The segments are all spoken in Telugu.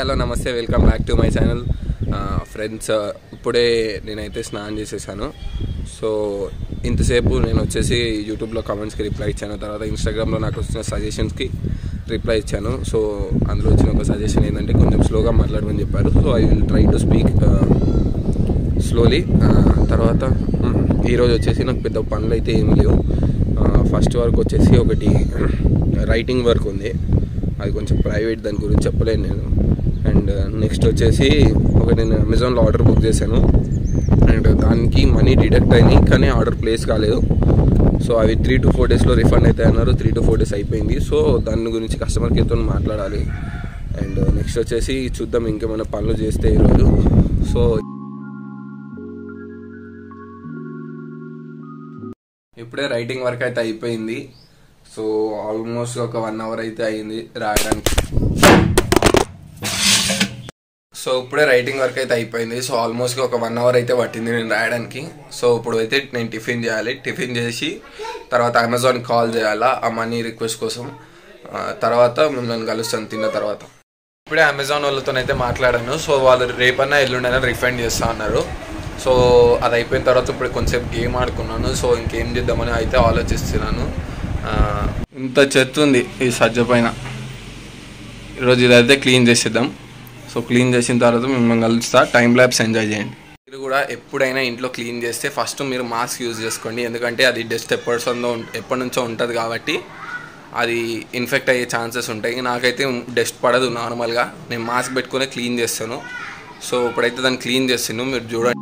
హలో నమస్తే welcome back to my channel friends ఇప్పుడే నేనైతే స్నానం చేసేసాను సో ఇంతసేపు నేను వచ్చేసి యూట్యూబ్లో కామెంట్స్కి రిప్లై ఇచ్చాను తర్వాత ఇన్స్టాగ్రామ్లో నాకు వచ్చిన సజెషన్స్కి రిప్లై ఇచ్చాను సో అందులో వచ్చిన ఒక సజెషన్ ఏంటంటే కొంచెం స్లోగా మాట్లాడమని చెప్పారు so I will try to speak slowly తర్వాత మ్, ఈరోజు వచ్చేసి నాకు పెద్ద పనులు అయితే ఏమి లేవు ఫస్ట్ వర్క్ వచ్చేసి ఒకటి రైటింగ్ వర్క్ ఉంది అది కొంచెం ప్రైవేట్ దాని గురించి చెప్పలేను నేను అండ్ నెక్స్ట్ వచ్చేసి ఒకటి నేను అమెజాన్లో ఆర్డర్ బుక్ చేశాను అండ్ దానికి మనీ డిడక్ట్ అయినాయి కానీ ఆర్డర్ ప్లేస్ కాలేదు సో అవి త్రీ టు ఫోర్ డేస్లో రిఫండ్ అయితే అన్నారు త్రీ టు ఫోర్ డేస్ అయిపోయింది సో దాని గురించి కస్టమర్ కేర్తో మాట్లాడాలి అండ్ నెక్స్ట్ వచ్చేసి చూద్దాం ఇంకేమైనా పనులు చేస్తే ఈరోజు సో ఇప్పుడే రైటింగ్ వర్క్ అయితే అయిపోయింది సో ఆల్మోస్ట్ ఒక వన్ అవర్ అయితే అయింది రాయడానికి సో ఇప్పుడే రైటింగ్ వర్క్ అయితే అయిపోయింది సో ఆల్మోస్ట్ ఒక వన్ అవర్ అయితే పట్టింది నేను రాయడానికి సో ఇప్పుడు అయితే నేను టిఫిన్ చేయాలి టిఫిన్ చేసి తర్వాత అమెజాన్ కాల్ చేయాలా ఆ మనీ రిక్వెస్ట్ కోసం ఆ, తర్వాత మిమ్మల్ని కలుస్తాను తిన్న తర్వాత ఇప్పుడే అమెజాన్ వాళ్ళతోనైతే మాట్లాడాను సో వాళ్ళు రేపన్నా ఎల్లుండైనా రిఫండ్ చేస్తా అన్నారు సో అది అయిపోయిన తర్వాత ఇప్పుడు కొంచెంసేపు గేమ్ ఆడుకున్నాను సో ఇంకేం చేద్దామని అయితే ఆలోచిస్తున్నాను ఆ, ఇంత చెత్త ఉంది ఈ సజ్జ పైన ఈరోజు ఇదైతే క్లీన్ చేసేద్దాం సో క్లీన్ చేసిన తర్వాత మిమ్మల్ని కలుస్తా టైం ల్యాబ్స్ ఎంజాయ్ చేయండి మీరు కూడా ఎప్పుడైనా ఇంట్లో క్లీన్ చేస్తే ఫస్ట్ మీరు మాస్క్ యూజ్ చేసుకోండి ఎందుకంటే అది డస్ట్ ఎప్పటిసందో ఎప్పటి నుంచో ఉంటుంది కాబట్టి అది ఇన్ఫెక్ట్ అయ్యే ఛాన్సెస్ ఉంటాయి నాకైతే డస్ట్ పడదు నార్మల్గా నేను మాస్క్ పెట్టుకునే క్లీన్ చేస్తాను సో ఇప్పుడైతే దాన్ని క్లీన్ చేస్తాను మీరు చూడండి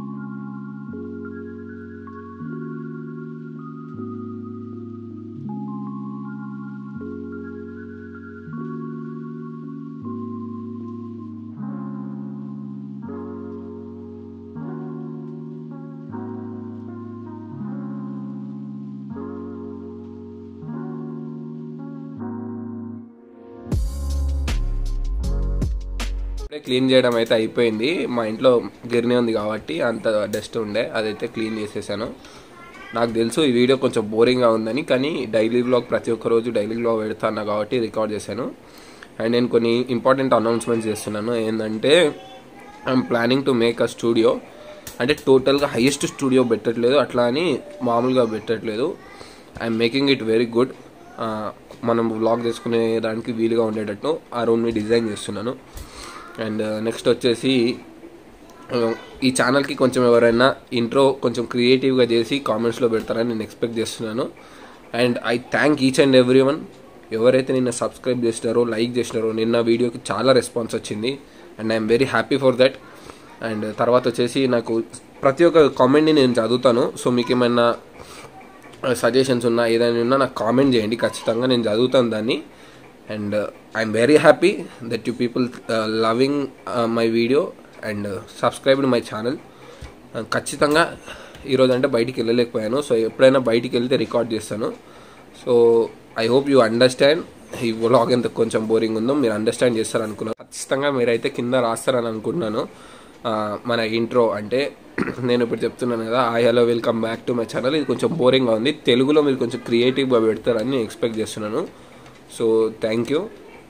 ఇప్పుడే క్లీన్ చేయడం అయితే అయిపోయింది మా ఇంట్లో గిర్నీ ఉంది కాబట్టి అంత డస్ట్ ఉండే అదైతే క్లీన్ చేసేసాను నాకు తెలుసు ఈ వీడియో కొంచెం బోరింగ్గా ఉందని కానీ డైలీ వ్లాగ్ ప్రతి ఒక్క రోజు డైలీ వ్లాగ్ పెడతాను కాబట్టి రికార్డ్ చేశాను అండ్ నేను కొన్ని ఇంపార్టెంట్ అనౌన్స్మెంట్స్ చేస్తున్నాను ఏంటంటే I'm planning to make a studio అంటే టోటల్గా హైయెస్ట్ స్టూడియో పెట్టట్లేదు అట్లా అని మామూలుగా పెట్టట్లేదు I'm making it very good మనం వ్లాగ్ చేసుకునే దానికి వీలుగా ఉండేటట్టు ఆ రూమ్ని డిజైన్ చేస్తున్నాను అండ్ నెక్స్ట్ వచ్చేసి ఆ, ఈ ఛానల్కి కొంచెం ఎవరైనా ఇంట్రో కొంచెం క్రియేటివ్గా చేసి కామెంట్స్లో పెడతారని నేను ఎక్స్పెక్ట్ చేస్తున్నాను and I thank each and every one ఎవరైతే నిన్న సబ్స్క్రైబ్ చేసినారో లైక్ చేసినారో నిన్న వీడియోకి చాలా రెస్పాన్స్ వచ్చింది and I'm very happy for that and తర్వాత వచ్చేసి నాకు ప్రతి ఒక్క కామెంట్ని నేను చదువుతాను సో మీకు ఏమైనా సజెషన్స్ ఉన్నా ఏదైనా ఉన్నా నాకు కామెంట్ చేయండి ఖచ్చితంగా నేను చదువుతాను దాన్ని and I'm very happy that you people loving my video and subscribed my channel ఖచ్చితంగా ఈరోజు అంటే బయటికి వెళ్ళలేకపోయాను సో ఎప్పుడైనా బయటికి వెళ్తే రికార్డ్ చేస్తాను so I hope you understand ఈ వ్లాగ్ ఎంత కొంచెం బోరింగ్ ఉందో మీరు అండర్స్టాండ్ చేస్తారనుకున్నాను ఖచ్చితంగా మీరైతే కింద రాస్తారని అనుకుంటున్నాను ఆ, మన ఇంట్రో అంటే నేను ఇప్పుడు చెప్తున్నాను కదా I hello welcome back to my channel ఇది కొంచెం బోరింగ్గా ఉంది తెలుగులో మీరు కొంచెం క్రియేటివ్గా పెడతారని నేను ఎక్స్పెక్ట్ చేస్తున్నాను సో థ్యాంక్ యూ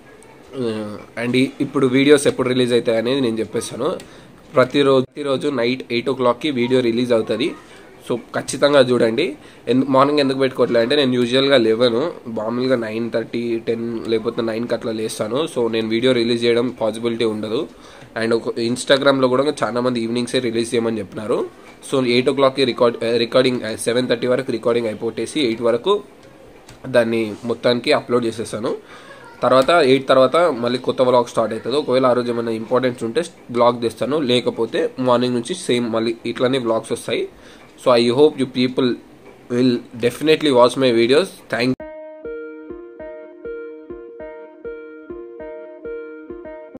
అండ్ ఈ- ఇప్పుడు వీడియోస్ ఎప్పుడు రిలీజ్ అవుతాయి అనేది నేను చెప్పేస్తాను ప్రతిరోజు ప్రతిరోజు నైట్ ఎయిట్ ఓ క్లాక్కి వీడియో రిలీజ్ అవుతుంది సో ఖచ్చితంగా చూడండి ఎందు మార్నింగ్ ఎందుకు పెట్టుకోవట్లేదు అంటే నేను యూజువల్గా లేవను మామూలుగా నైన్ థర్టీ టెన్ లేకపోతే నైన్కి అట్లా లేస్తాను సో నేను వీడియో రిలీజ్ చేయడం పాసిబిలిటీ ఉండదు అండ్ ఒక ఇన్స్టాగ్రామ్లో కూడా చాలా మంది ఈవినింగ్సే రిలీజ్ చేయమని చెప్పినారు సో ఎయిట్ ఓ క్లాక్కి రికార్డ్ రికార్డింగ్ సెవెన్ థర్టీ వరకు రికార్డింగ్ అయిపోతేసి ఎయిట్ వరకు దాన్ని మొత్తానికి అప్లోడ్ చేసేసాను తర్వాత ఎయిట్ తర్వాత మళ్ళీ కొత్త వ్లాగ్ స్టార్ట్ అవుతుంది ఒకవేళ ఆ రోజు ఏమైనా ఇంపార్టెన్స్ ఉంటే బ్లాగ్ తెస్తాను లేకపోతే మార్నింగ్ నుంచి సేమ్ మళ్ళీ ఇట్లానే వ్లాగ్స్ వస్తాయి so I hope you people will definitely watch my videos thank